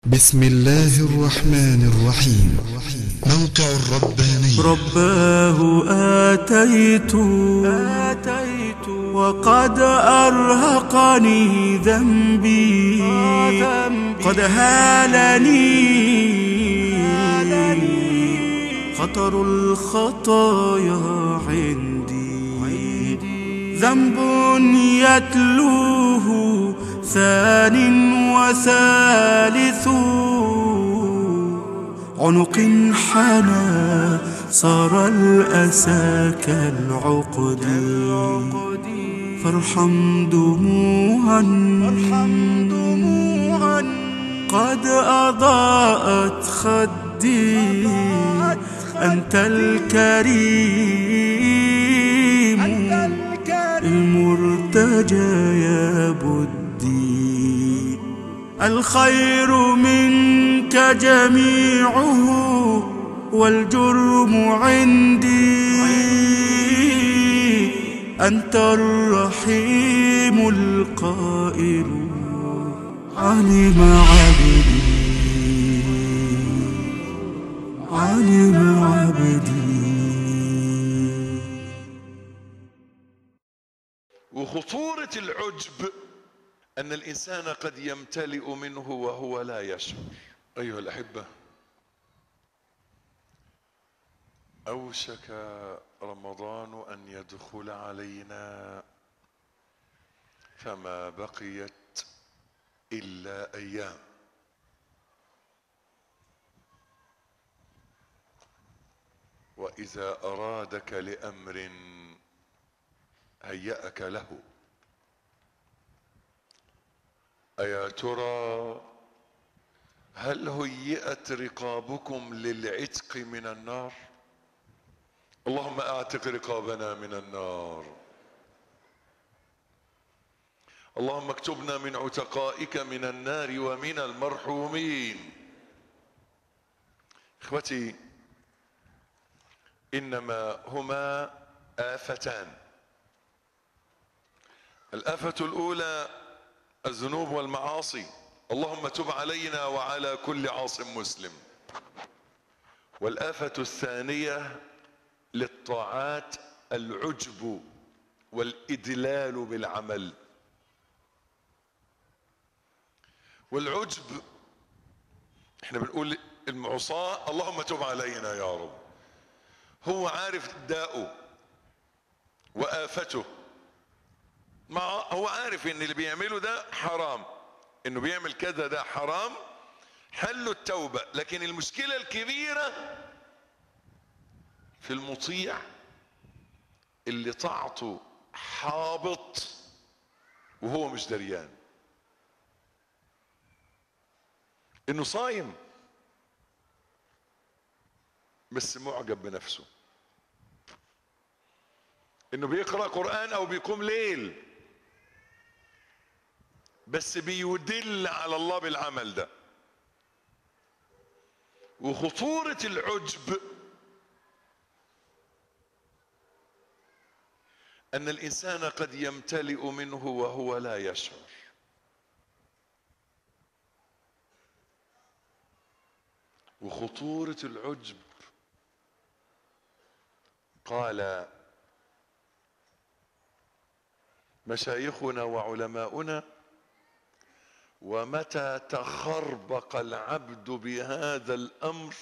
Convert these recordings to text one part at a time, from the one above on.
بسم الله الرحمن الرحيم موقع الرباني رباه آتيت آتيت وقد أرهقني ذنبي قد هالني خطر الخطايا عندي ذنب يتلوه ثان وثالث عنق حنى صار الأسى كالعقد فارحم دموعا قد أضاءت خدي أنت الكريم المرتجى يا بدي الخير منك جميعه والجرم عندي أنت الرحيم القائل علم عبدي علم عبدي وخطورة العجب أن الإنسان قد يمتلئ منه وهو لا يشعر أيها الأحبة أوشك رمضان أن يدخل علينا فما بقيت إلا أيام وإذا أرادك لأمر هيأك له أيا ترى هل هيئت رقابكم للعتق من النار اللهم اعتق رقابنا من النار اللهم اكتبنا من عتقائك من النار ومن المرحومين اخوتي انما هما افتان الافه الاولى الذنوب والمعاصي اللهم تب علينا وعلى كل عاص مسلم والآفة الثانية للطاعات العجب والإدلال بالعمل والعجب احنا بنقول المعصاة اللهم تب علينا يا رب هو عارف داؤه وآفته ما هو عارف ان اللي بيعمله ده حرام انه بيعمل كذا ده حرام حله التوبة لكن المشكلة الكبيرة في المطيع اللي طاعته حابط وهو مش دريان انه صايم بس معجب بنفسه انه بيقرا قران او بيقوم ليل بس بيدل على الله بالعمل ده وخطورة العجب أن الإنسان قد يمتلئ منه وهو لا يشعر وخطورة العجب قال مشايخنا وعلماؤنا ومتى تخربق العبد بهذا الامر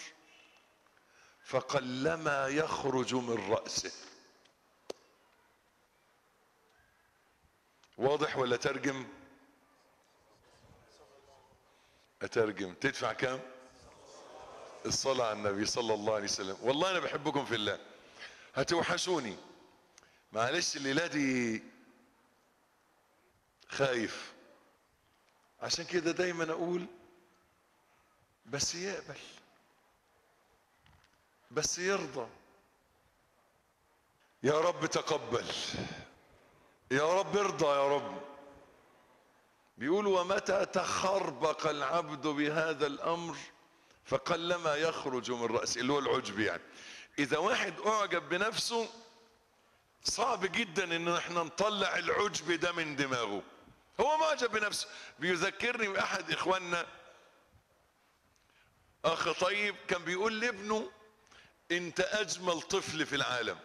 فقلما يخرج من راسه واضح ولا ترجم اترجم تدفع كام الصلاة على النبي صلى الله عليه وسلم والله انا بحبكم في الله هتوحشوني معلش الليلة دي خايف عشان كده دايما اقول بس يقبل بس يرضى يا رب تقبل يا رب ارضى يا رب بيقول ومتى تخربق العبد بهذا الامر فقلما يخرج من رأسه اللي هو العجب يعني اذا واحد اعجب بنفسه صعب جدا ان احنا نطلع العجب ده من دماغه هو معجب بنفسه بيذكرني باحد اخواننا اخ طيب كان بيقول لابنه انت اجمل طفل في العالم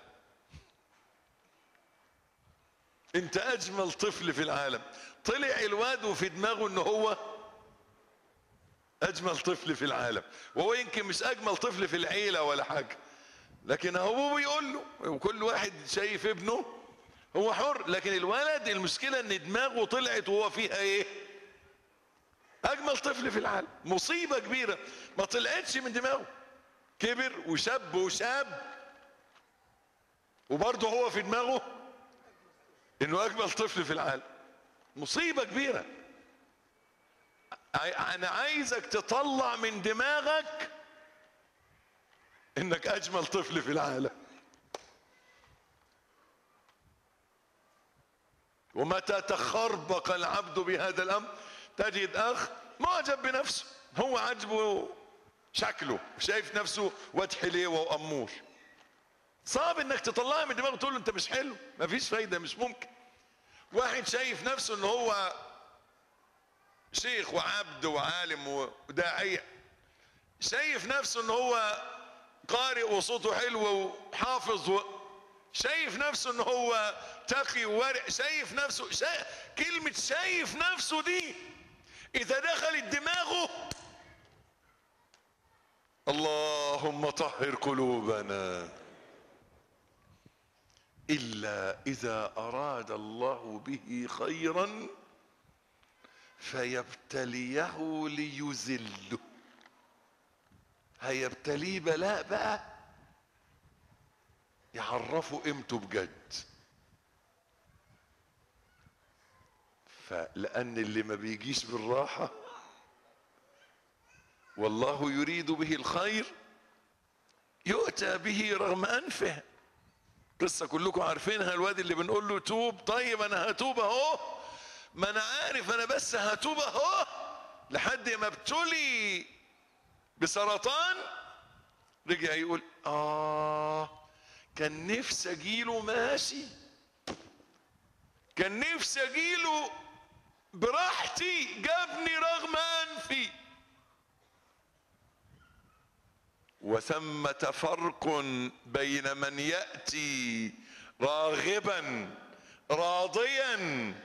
انت اجمل طفل في العالم طلع الواد وفي دماغه ان هو اجمل طفل في العالم وهو يمكن مش اجمل طفل في العيله ولا حاجه لكن هو بيقول له وكل واحد شايف ابنه هو حر لكن الولد المشكله ان دماغه طلعت وهو فيها ايه اجمل طفل في العالم مصيبه كبيره ما طلعتش من دماغه كبر وشاب وشاب وبرضه هو في دماغه انه اجمل طفل في العالم مصيبه كبيره ع- انا عايزك تطلع من دماغك انك اجمل طفل في العالم ومتى تخربق العبد بهذا الامر تجد اخ معجب بنفسه هو عجبه شكله شايف نفسه واد حليوه وامور صعب انك تطلعها من دماغه تقول له انت مش حلو مفيش فايده مش ممكن واحد شايف نفسه ان هو شيخ وعبد وعالم وداعيه شايف نفسه ان هو قارئ وصوته حلو وحافظ و... شايف نفسه ان هو تقي وورع شايف نفسه شا... كلمة شايف نفسه دي اذا دخلت دماغه اللهم طهر قلوبنا الا اذا اراد الله به خيرا فيبتليه ليذله هيبتليه بلاء بقى يعرفوا قيمته بجد فلان اللي ما بيجيش بالراحه والله يريد به الخير يؤتى به رغم انفه قصة كلكم عارفينها الواد اللي بنقول له توب طيب انا هتوب اهو ما انا عارف انا بس هتوب اهو لحد ما ابتلي بسرطان رجع يقول اه كان نفسي اجيله ماشي كان نفسي اجيله براحتي جابني رغم انفي وثمة فرق بين من يأتي راغبا راضيا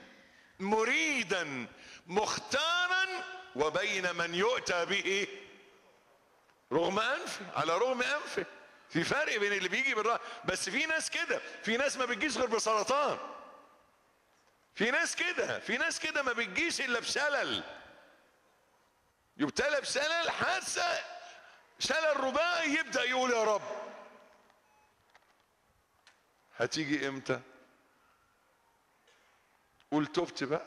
مريدا مختارا وبين من يؤتى به رغم انفه على رغم انفه في فرق بين اللي بيجي بالراحه بس في ناس كده في ناس ما بتجيش غير بسرطان في ناس كده في ناس كده ما بتجيش الا بشلل يبتلى بشلل حاسه شلل رباعي يبدا يقول يا رب هتيجي امتى قول تبت بقى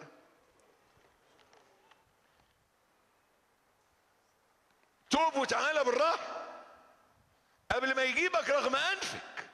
توب وتعالى بالراحه قبل ما يجيبك رغم انفك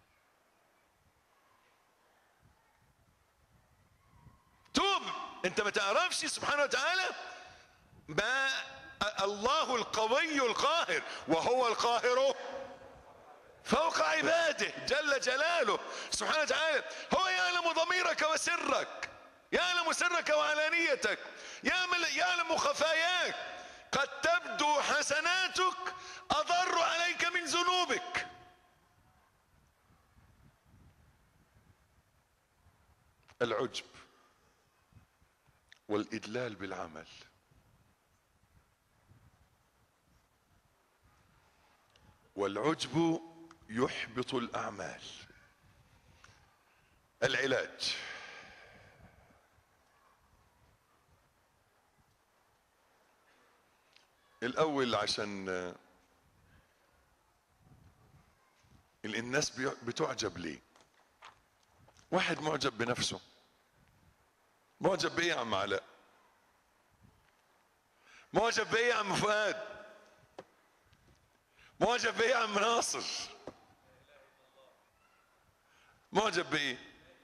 توب انت ما تعرفش سبحانه وتعالى ما الله القوي القاهر وهو القاهر فوق عباده جل جلاله سبحانه وتعالى هو يعلم ضميرك وسرك يعلم سرك وعلانيتك يعلم, يعلم خفاياك قد تبدو حسناتك اضر عليك من ذنوبك العجب والادلال بالعمل والعجب يحبط الاعمال العلاج الاول عشان الناس بتعجب ليه واحد معجب بنفسه معجب بايه يا عم علاء معجب بايه يا عم فؤاد معجب بايه يا عم ناصر معجب بايه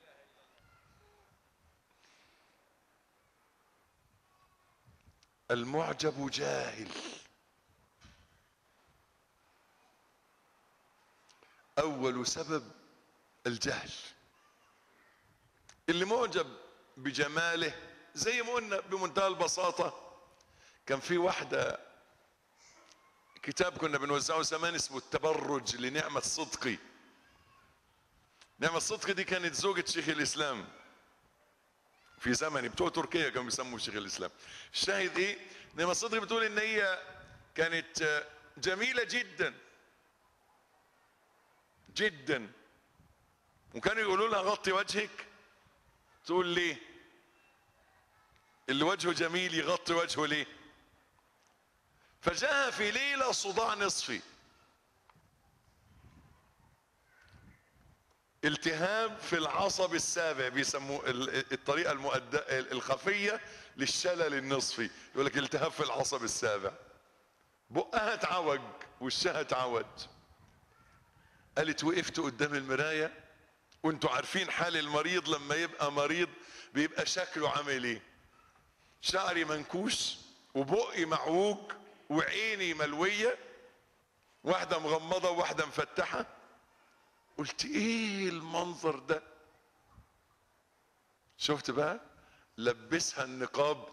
المعجب جاهل اول سبب الجهل اللي معجب بجماله زي ما قلنا بمنتهى البساطة كان في واحدة كتاب كنا بنوزعه زمان اسمه التبرج لنعمة صدقي نعمة صدقي دي كانت زوجة شيخ الإسلام في زمني بتوع تركيا كانوا بيسموا شيخ الإسلام الشاهد إيه نعمة صدقي بتقول إن هي كانت آه، جميلة جدا جدا وكانوا يقولوا لها غطي وجهك تقول ليه اللي وجهه جميل يغطي وجهه ليه فجاء في ليلة صداع نصفي التهاب في العصب السابع بيسموه ال- الطريقة المؤد... الخفية للشلل النصفي يقول لك التهاب في العصب السابع بقها اتعوج وشها اتعوج قالت وقفت قدام المراية وانتوا عارفين حال المريض لما يبقى مريض بيبقى شكله عامل ايه شعري منكوش وبقي معوج وعيني ملوية واحدة مغمضة وواحدة مفتحة قلت ايه المنظر ده شفت بقى لبسها النقاب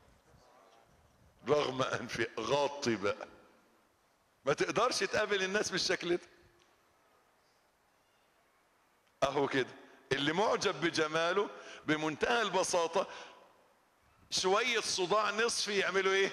رغم انفي غاطي بقى ما تقدرش تقابل الناس بالشكل ده اهو كده اللي معجب بجماله بمنتهى البساطة شوية صداع نصفي يعملوا ايه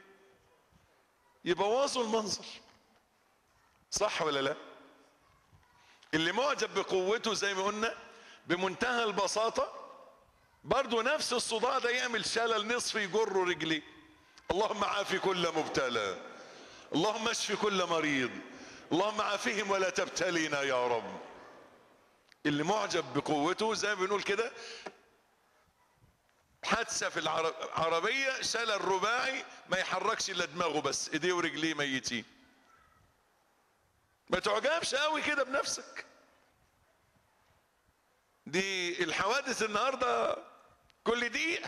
يبوظوا المنظر صح ولا لا اللي معجب بقوته زي ما قلنا بمنتهى البساطة برضو نفس الصداع ده يعمل شلل نصفي يجر رجليه اللهم عافي كل مبتلى اللهم اشف كل مريض اللهم عافهم ولا تبتلينا يا رب اللي معجب بقوته زي ما بنقول كده حادثة في العربية شلل رباعي ما يحركش الا دماغه بس ايديه ورجليه ميتين ما تعجبش قوي كده بنفسك دي الحوادث النهارده كل دقيقة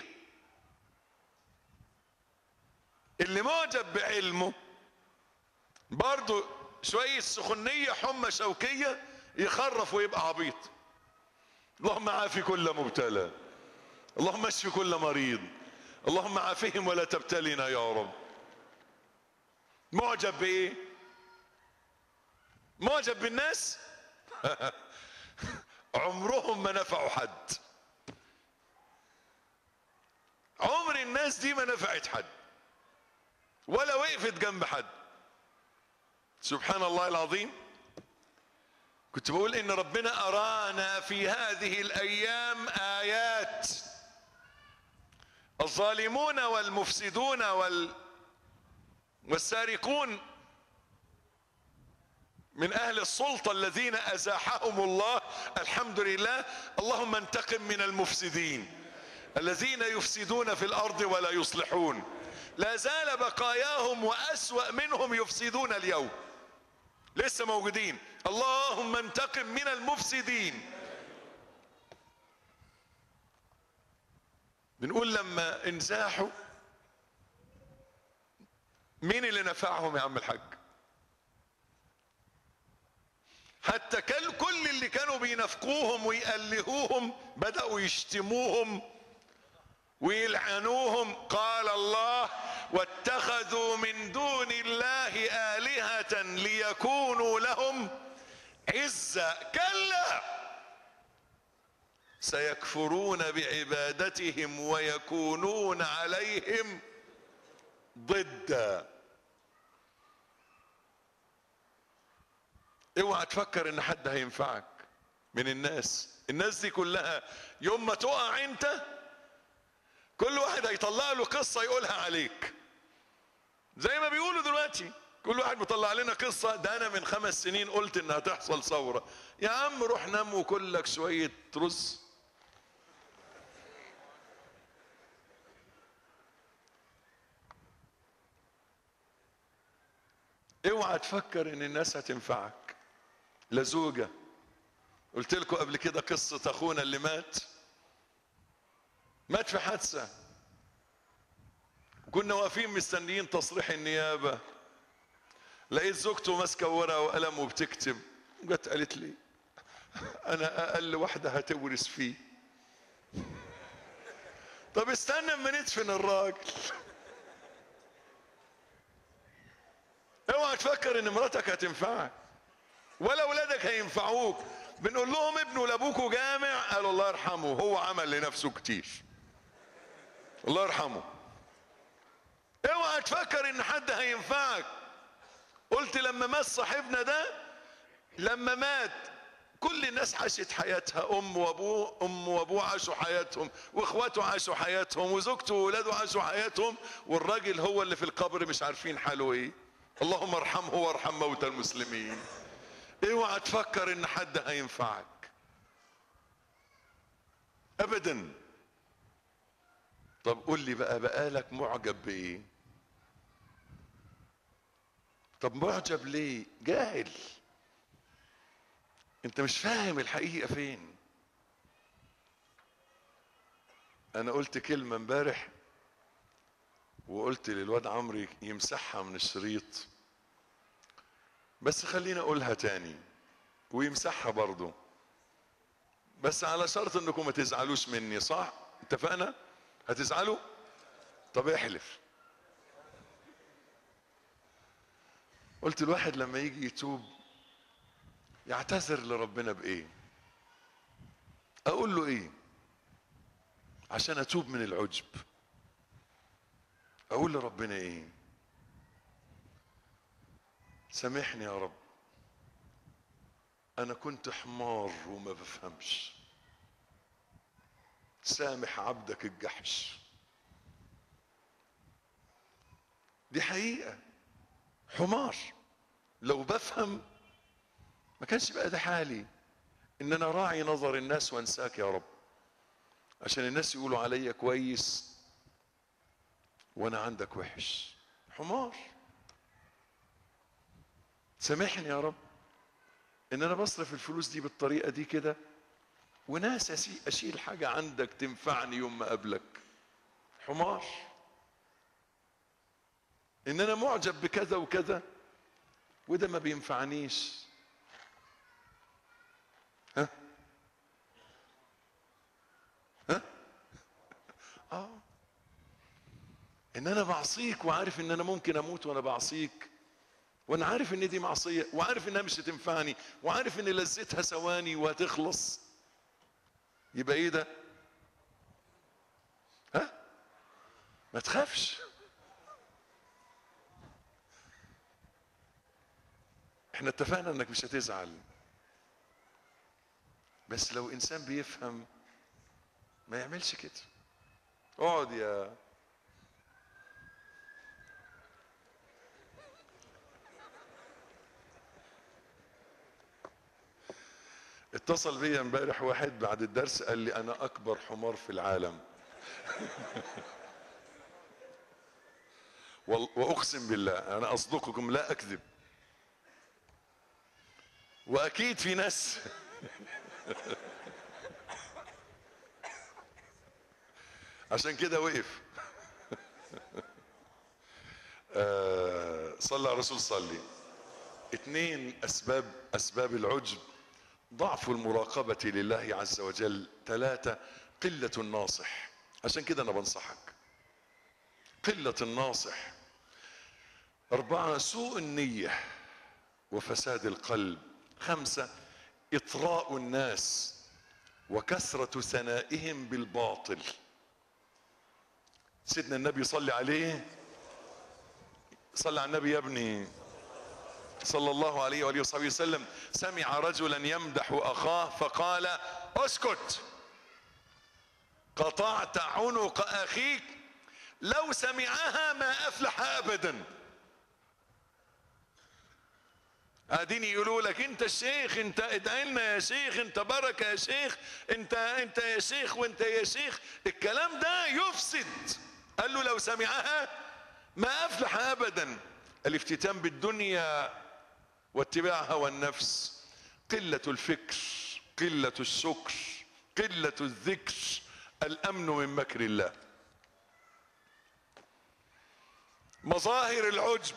اللي معجب بعلمه برضه شوية سخونية حمى شوكية يخرف ويبقى عبيط اللهم عافي كل مبتلى اللهم اشف كل مريض اللهم عافهم ولا تبتلينا يا رب معجب بايه معجب بالناس عمرهم ما نفعوا حد عمر الناس دي ما نفعت حد ولا وقفت جنب حد سبحان الله العظيم كنت بقول ان ربنا ارانا في هذه الايام ايات الظالمون والمفسدون وال والسارقون من اهل السلطه الذين ازاحهم الله الحمد لله اللهم انتقم من المفسدين الذين يفسدون في الارض ولا يصلحون لا زال بقاياهم واسوا منهم يفسدون اليوم لسه موجودين اللهم انتقم من المفسدين بنقول لما انزاحوا مين اللي نفعهم يا عم الحاج حتى كل كل اللي كانوا بينافقوهم ويألهوهم بدأوا يشتموهم ويلعنوهم قال الله واتخذوا من دون الله آلهة ليكونوا لهم عزا كلا سيكفرون بعبادتهم ويكونون عليهم ضدا اوعى تفكر ان حد هينفعك من الناس الناس دي كلها يوم ما تقع انت كل واحد هيطلع له قصة يقولها عليك زي ما بيقولوا دلوقتي كل واحد بيطلع لنا قصة ده انا من خمس سنين قلت انها تحصل ثورة يا عم روح نام وكل لك شوية رز اوعى تفكر ان الناس هتنفعك لا زوجة قلت لكم قبل كده قصة اخونا اللي مات مات في حادثة كنا واقفين مستنيين تصريح النيابة لقيت زوجته ماسكة ورقة وقلم وبتكتب جت قالت لي أنا أقل واحدة هتورث فيه طب استنى اما ندفن الراجل اوعى اوعى تفكر ان مراتك هتنفعك ولا اولادك هينفعوك بنقول لهم ابنوا لابوكوا جامع قالوا الله يرحمه هو عمل لنفسه كتير الله يرحمه اوعى تفكر ان حد هينفعك قلت لما مات صاحبنا ده لما مات كل الناس عاشت حياتها ام وابوه ام وابوه عاشوا حياتهم واخواته عاشوا حياتهم وزوجته واولاده عاشوا حياتهم والراجل هو اللي في القبر مش عارفين حاله ايه اللهم ارحمه وارحم موتى المسلمين اوعى تفكر ان حد هينفعك ابدا طب قول لي بقى بقالك معجب بايه طب معجب ليه جاهل انت مش فاهم الحقيقه فين انا قلت كلمه امبارح وقلت للواد عمرو يمسحها من الشريط بس خليني اقولها تاني ويمسحها برضه بس على شرط انكم ما تزعلوش مني صح اتفقنا هتزعلوا طب احلف قلت الواحد لما يجي يتوب يعتذر لربنا بايه اقول له ايه عشان اتوب من العجب اقول لربنا ايه سامحني يا رب انا كنت حمار وما بفهمش سامح عبدك الجحش دي حقيقة حمار لو بفهم ما كانش بقى ده حالي ان انا راعي نظر الناس وانساك يا رب عشان الناس يقولوا عليا كويس وانا عندك وحش حمار سامحني يا رب ان انا بصرف الفلوس دي بالطريقه دي كده وناس أسي- اشيل حاجه عندك تنفعني يوم ما اقابلك حمار ان انا معجب بكذا وكذا وده ما بينفعنيش ها ها اه ان انا بعصيك وعارف ان انا ممكن اموت وانا بعصيك وانا عارف ان دي معصيه وعارف انها مش هتنفعني وعارف ان لذتها ثواني وهتخلص يبقى ايه ده ها ما تخافش احنا اتفقنا انك مش هتزعل بس لو انسان بيفهم ما يعملش كده اقعد يا اتصل بيا امبارح واحد بعد الدرس قال لي انا اكبر حمار في العالم وال- واقسم بالله انا اصدقكم لا اكذب واكيد في ناس عشان كده وقف آه، صلى على الرسول صلي اثنين اسباب اسباب العجب ضعف المراقبة لله عز وجل ثلاثة قلة الناصح عشان كده انا بنصحك قلة الناصح أربعة سوء النية وفساد القلب خمسة إطراء الناس وكثرة ثنائهم بالباطل سيدنا النبي صلى عليه صلى على النبي يا ابني صلى الله عليه وآله وصحبه وسلم سمع رجلا يمدح أخاه فقال اسكت قطعت عنق أخيك لو سمعها ما أفلح أبدا قاعدين يقولوا لك انت الشيخ انت ادعي لنا يا شيخ انت بركه يا شيخ انت انت يا شيخ وانت يا شيخ الكلام ده يفسد قال له لو سمعها ما افلح ابدا الافتتان بالدنيا واتباع هوى النفس قله الفكر قله الشكر قله الذكر الامن من مكر الله مظاهر العجب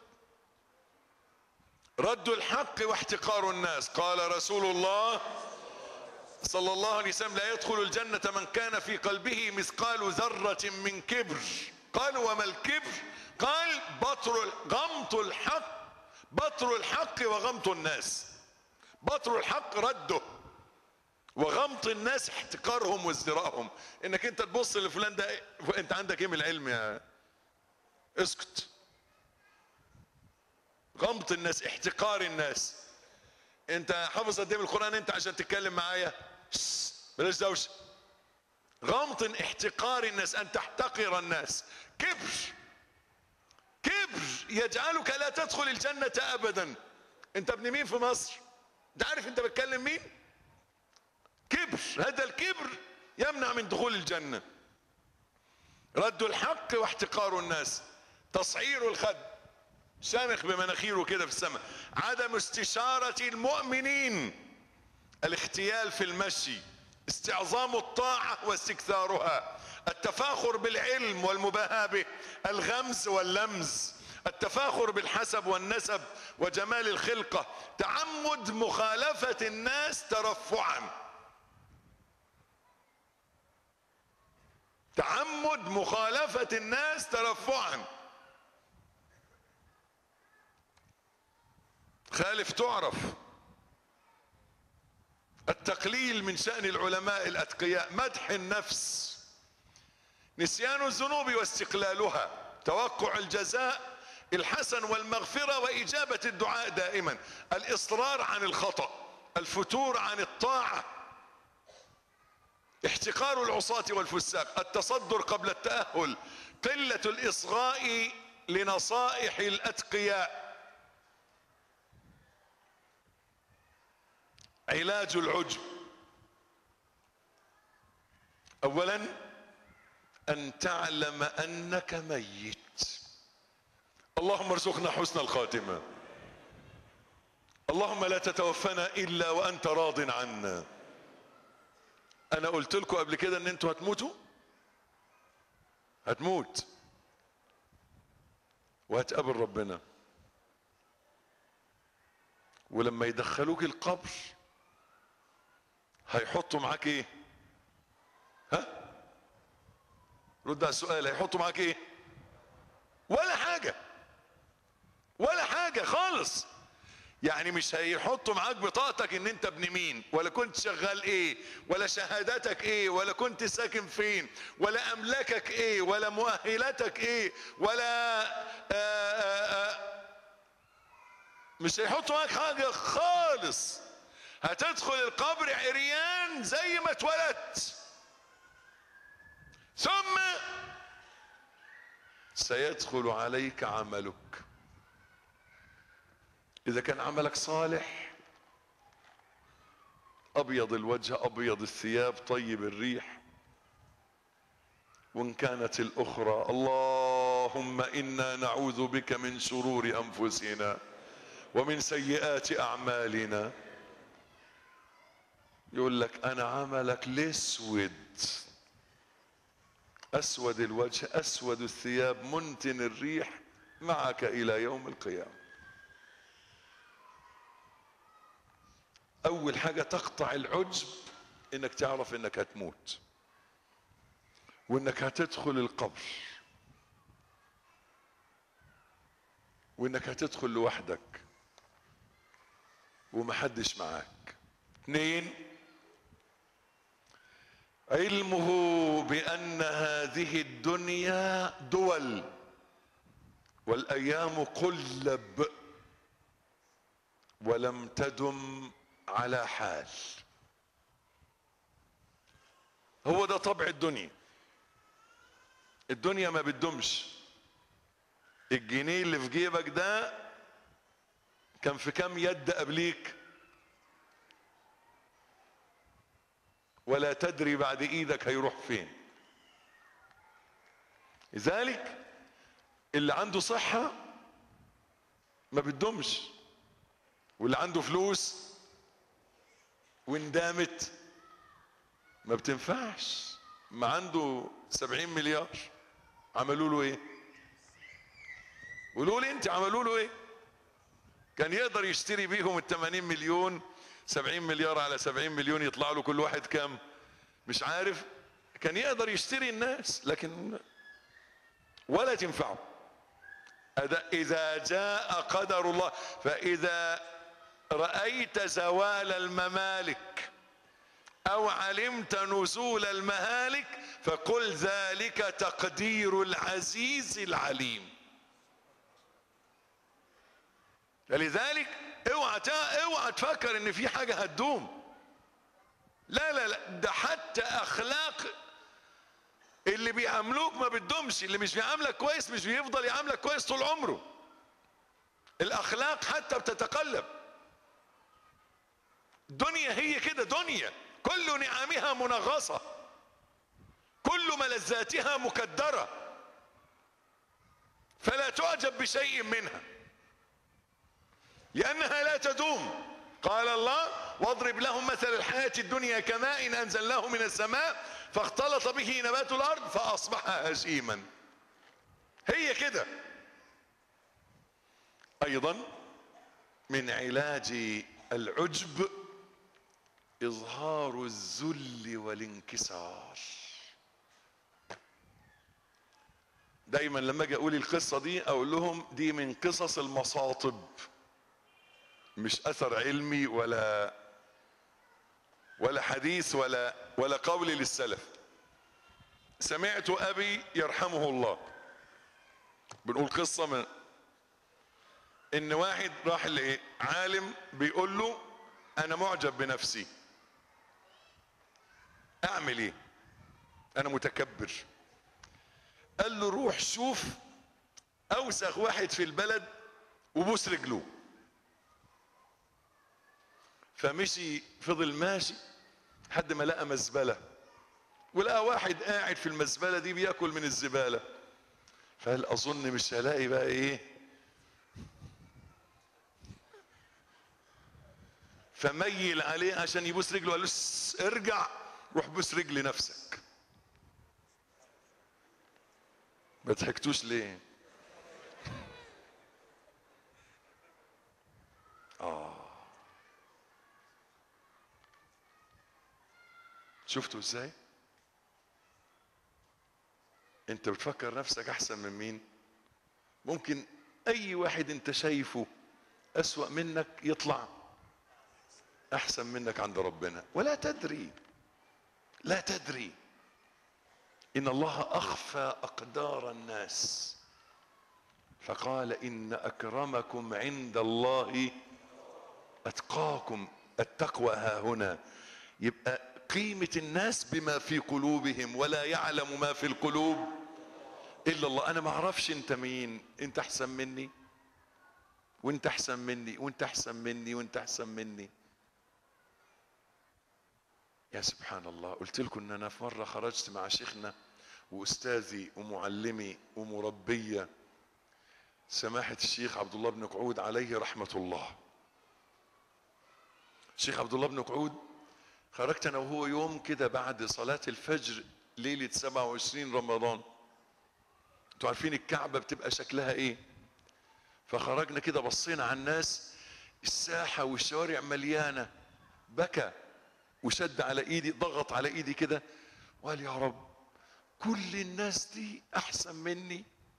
رد الحق واحتقار الناس قال رسول الله صلى الله عليه وسلم لا يدخل الجنة من كان في قلبه مثقال ذرة من كبر قال وما الكبر قال بطر غمط الحق بطر الحق وغمط الناس بطر الحق رده وغمط الناس احتقارهم وازدراءهم انك انت تبص لفلان ده انت عندك ايه من العلم يا اسكت غمط الناس احتقار الناس انت حافظ قد ايه من القران انت عشان تتكلم معايا شش، بلاش دوشه غمط احتقار الناس ان تحتقر الناس كبر كبر يجعلك لا تدخل الجنة ابدا انت ابن مين في مصر انت عارف انت بتكلم مين كبر هذا الكبر يمنع من دخول الجنة رد الحق واحتقار الناس تصعير الخد شامخ بمناخيره كده في السماء عدم استشارة المؤمنين الاختيال في المشي استعظام الطاعة واستكثارها التفاخر بالعلم والمباهاة به الغمز واللمز التفاخر بالحسب والنسب وجمال الخلقة تعمد مخالفة الناس ترفعا تعمد مخالفة الناس ترفعا خالف تعرف التقليل من شأن العلماء الأتقياء مدح النفس نسيان الذنوب واستقلالها توقع الجزاء الحسن والمغفرة وإجابة الدعاء دائما الإصرار عن الخطأ الفتور عن الطاعة احتقار العصاة والفساق التصدر قبل التأهل قلة الإصغاء لنصائح الأتقياء علاج العجب اولا ان تعلم انك ميت اللهم ارزقنا حسن الخاتمه اللهم لا تتوفنا الا وانت راض عنا انا قلت لكم قبل كده ان انتوا هتموتوا هتموت وهتقابل ربنا ولما يدخلوك القبر هيحطوا معاك ايه ها رد على السؤال هيحطوا معاك ايه ولا حاجة ولا حاجة خالص يعني مش هيحطوا معاك بطاقتك ان انت ابن مين ولا كنت شغال ايه ولا شهادتك ايه ولا كنت ساكن فين ولا املاكك ايه ولا مؤهلاتك ايه ولا آآ آآ مش هيحطوا معاك حاجة خالص هتدخل القبر عريان زي ما اتولدت ثم سيدخل عليك عملك اذا كان عملك صالح ابيض الوجه ابيض الثياب طيب الريح وان كانت الاخرى اللهم انا نعوذ بك من شرور انفسنا ومن سيئات اعمالنا يقول لك انا عملك الاسود اسود الوجه اسود الثياب منتن الريح معك الى يوم القيامه اول حاجه تقطع العجب انك تعرف انك هتموت وانك هتدخل القبر وانك هتدخل لوحدك ومحدش معاك اثنين علمه بان هذه الدنيا دول والايام قلب ولم تدم على حال هو ده طبع الدنيا الدنيا ما بتدومش الجنيه اللي في جيبك ده كان في كام يد قبليك ولا تدري بعد ايدك هيروح فين لذلك اللي عنده صحة ما بتدومش واللي عنده فلوس واندامت ما بتنفعش ما عنده سبعين مليار عملوا له ايه قولوا لي انت عملوا له ايه كان يقدر يشتري بيهم ال 80 مليون 70 مليار على 70 مليون يطلع له كل واحد كام مش عارف كان يقدر يشتري الناس لكن ولا تنفعه أد- إذا جاء قدر الله فإذا رأيت زوال الممالك أو علمت نزول المهالك فقل ذلك تقدير العزيز العليم فلذلك اوعى تا- اوعى تفكر ان في حاجه هتدوم لا لا لا ده حتى اخلاق اللي بيعاملوك ما بتدومش اللي مش بيعاملك كويس مش بيفضل يعاملك كويس طول عمره الاخلاق حتى بتتقلب دنيا هي كده دنيا كل نعمها منغصة كل ملذاتها مكدرة فلا تعجب بشيء منها لأنها لا تدوم قال الله واضرب لهم مثل الحياة الدنيا كماء أنزلناه من السماء فاختلط به نبات الأرض فأصبح هشيما هي كده أيضا من علاج العجب إظهار الذل والانكسار دايما لما اجي اقول القصه دي اقول لهم دي من قصص المصاطب مش اثر علمي ولا ولا حديث ولا ولا قول للسلف سمعت ابي يرحمه الله بنقول قصه من ان واحد راح لعالم بيقول له انا معجب بنفسي اعمل ايه انا متكبر قال له روح شوف اوسخ واحد في البلد وبوس رجله فمشي فضل ماشي لحد ما لقى مزبله ولقى واحد قاعد في المزبله دي بياكل من الزباله فقال اظن مش هلاقي بقى ايه فميل عليه عشان يبوس رجله قال له "س- ارجع روح بوس رجل نفسك ما ضحكتوش ليه اه شفتوا ازاي انت بتفكر نفسك احسن من مين ممكن اي واحد انت شايفه اسوأ منك يطلع احسن منك عند ربنا ولا تدري لا تدري ان الله اخفى اقدار الناس فقال ان اكرمكم عند الله اتقاكم التقوى ها هنا يبقى قيمة الناس بما في قلوبهم ولا يعلم ما في القلوب الا الله انا ما اعرفش انت مين انت احسن مني وانت احسن مني وانت احسن مني وانت احسن مني يا سبحان الله قلت لكم ان انا في مره خرجت مع شيخنا واستاذي ومعلمي ومربيه سماحه الشيخ عبد الله بن قعود عليه رحمه الله الشيخ عبد الله بن قعود خرجت انا وهو يوم كده بعد صلاه الفجر ليله 27 رمضان انتوا عارفين الكعبه بتبقى شكلها ايه فخرجنا كده بصينا على الناس الساحه والشوارع مليانه بكى وشد على ايدي ضغط على ايدي كده وقال يا رب كل الناس دي احسن مني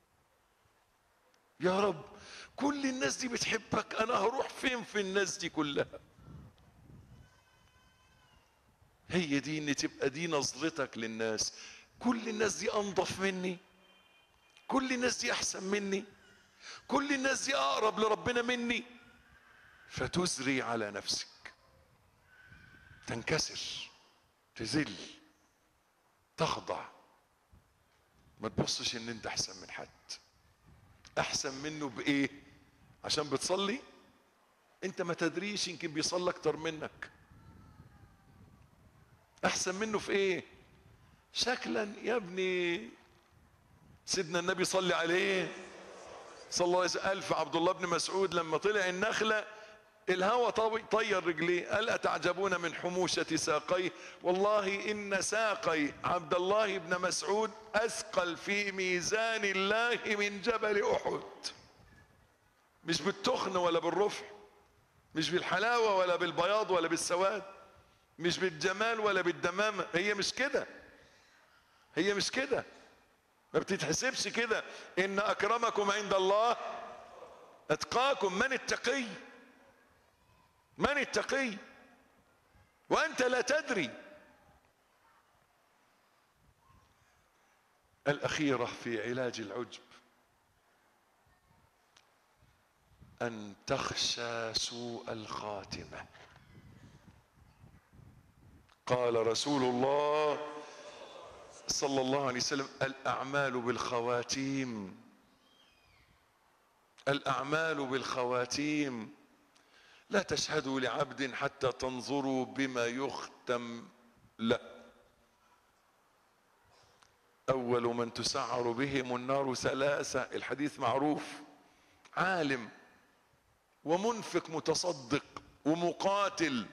يا رب كل الناس دي بتحبك انا هروح فين في الناس دي كلها هي دي ان تبقى دي نظرتك للناس كل الناس دي انضف مني كل الناس دي احسن مني كل الناس دي اقرب لربنا مني فتزري على نفسك تنكسر تذل تخضع ما تبصش ان انت احسن من حد احسن منه بايه عشان بتصلي انت ما تدريش يمكن بيصلي اكتر منك احسن منه في ايه شكلا يا ابني سيدنا النبي صلي عليه صلى الله عليه وسلم قال في عبد الله بن مسعود لما طلع النخله الهوى طوي- طير رجليه قال أتعجبون من حموشة ساقيه والله إن ساقي عبد الله بن مسعود أثقل في ميزان الله من جبل أحد مش بالتخن ولا بالرفع مش بالحلاوة ولا بالبياض ولا بالسواد مش بالجمال ولا بالدمامة هي مش كده هي مش كده ما بتتحسبش كده ان اكرمكم عند الله اتقاكم من التقي من التقي وانت لا تدري الاخيره في علاج العجب ان تخشى سوء الخاتمه قال رسول الله صلى الله عليه وسلم الاعمال بالخواتيم الاعمال بالخواتيم لا تشهدوا لعبد حتى تنظروا بما يختم له اول من تسعر بهم النار ثلاثه الحديث معروف عالم ومنفق متصدق ومقاتل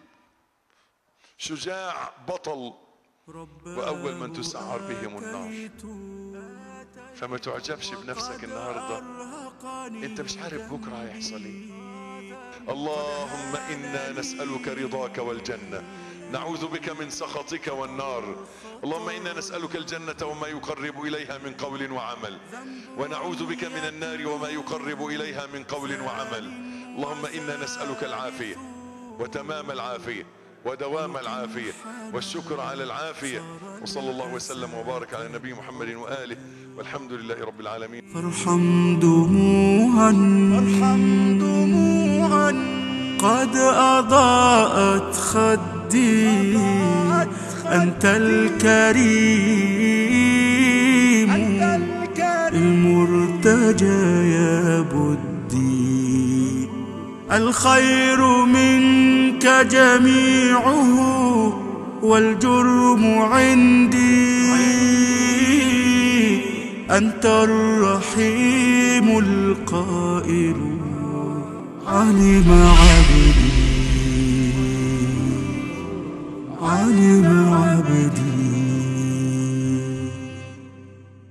شجاع بطل وأول من تسعر بهم النار فما تعجبش بنفسك النهاردة انت مش عارف بكرة هيحصل ايه اللهم انا نسألك رضاك والجنة نعوذ بك من سخطك والنار اللهم انا نسألك الجنة وما يقرب اليها من قول وعمل ونعوذ بك من النار وما يقرب اليها من قول وعمل اللهم انا نسألك العافية وتمام العافية ودوام العافية والشكر على العافية وصلى الله وسلم وبارك على النبي محمد وآله والحمد لله رب العالمين فارحم دموعا فارحم دموعا قد أضاءت خدي أنت الكريم المرتجى يا بدي الخير منك جميعه والجرم عندي أنت الرحيم القائل علم عبدي علم عبدي